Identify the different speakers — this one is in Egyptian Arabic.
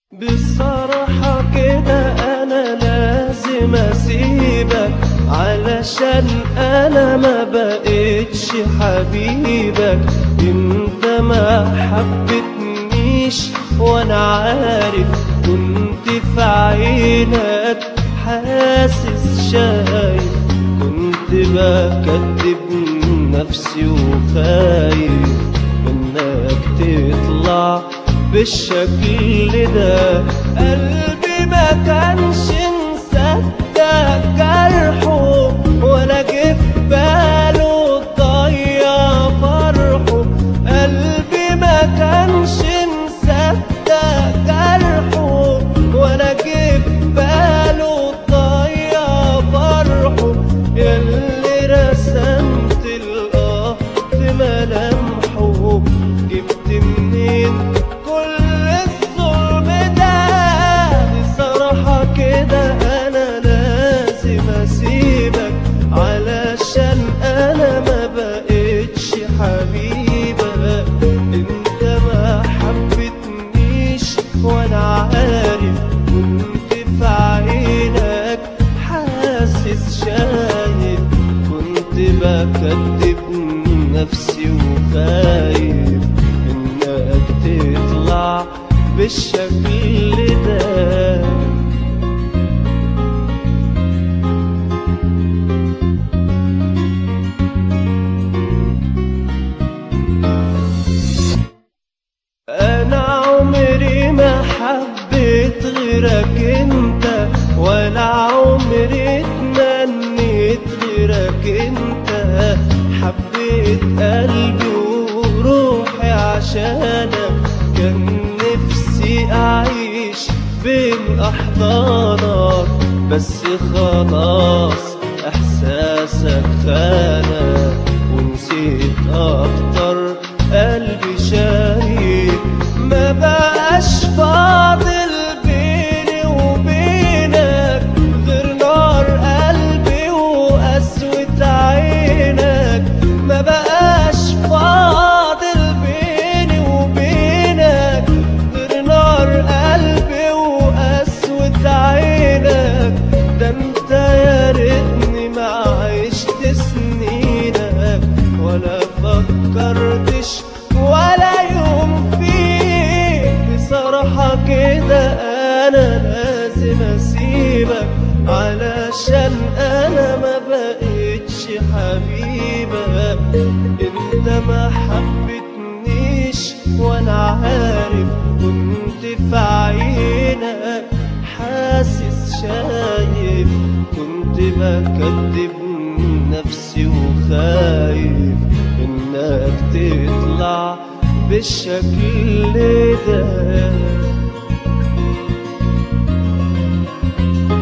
Speaker 1: بصراحة كده أنا لازم أسيبك علشان أنا ما بقتش حبيبك أنت ما حبتنيش وأنا عارف كنت في عينك حاسس شايف كنت بكذب نفسي وخايف انك تطلع بالشكل ده قلبي ما كانش مصدق جرحه ولا جه في باله تضيع فرحه قلبي ما كانش مصدق جرحه ولا جه في باله تضيع فرحه ياللي رسمت الاه في ملامحه جبت منين كل الظلم ده بصراحة كده أنا لازم أسيبك علشان أنا ما بقتش حبيبك أنت ما حبتنيش وأنا عارف كنت في عينك حاسس شايف كنت بكذب نفسي وخايف انك تطلع بالشكل ده انا عمري ما حبيت غيرك انت ولا عمري اتمنيت غيرك انت حبيت قلبي وروحي عشانك كان نفسي اعيش بين احضانك بس خلاص احساسك خانك ونسيت اكتر قلبي شايف ما بقاش فاضل بيني وبينك غير نار قلبي وقسوة عينك ما بقاش فاضل بيني وبينك غير نار قلبي وقسوة عينك ده انت يا ريتني ما عشت سنينك ولا فكرتش ولا يوم فيك بصراحة كده أنا لازم أسيبك علشان أنا ما بقتش حبيبك أنت ما حبتنيش وأنا عارف كنت في عينك حاسس شايف كنت بكذب نفسي وخايف انك تطلع بالشكل ده